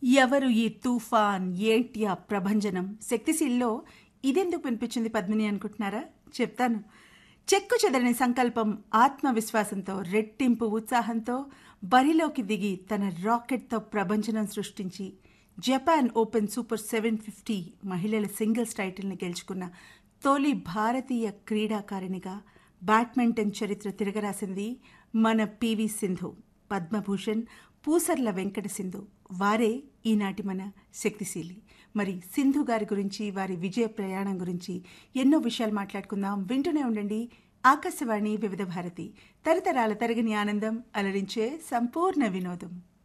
ఎవరు ఈ తుఫాన్ ఏంటి ఆ ప్రభంజనం శక్తిశీల్లో ఇదెందుకు వినిపించింది పద్మిని అనుకుంటున్నారా చెప్తాను చెక్కు చెదరని సంకల్పం ఆత్మవిశ్వాసంతో రెట్టింపు ఉత్సాహంతో బరిలోకి దిగి తన రాకెట్తో ప్రభంజనం సృష్టించి Japan open super seven fifty మహిళల సింగిల్స్ టైటిల్ని గెలుచుకున్న తొలి భారతీయ క్రీడాకారిణిగా బ్యాడ్మింటన్ చరిత్ర తిరగరాసింది మన పివి సింధు పద్మభూషణ్ పూసర్ల వెంకట సింధు వారే ఈనాటి మన శక్తిశీలి మరి సింధు గారి గురించి వారి విజయ ప్రయాణం గురించి ఎన్నో విషయాలు మాట్లాడుకుందాం వింటూనే ఉండండి ఆకాశవాణి వివిధ భారతి తరతరాల తరగని ఆనందం అలరించే సంపూర్ణ వినోదం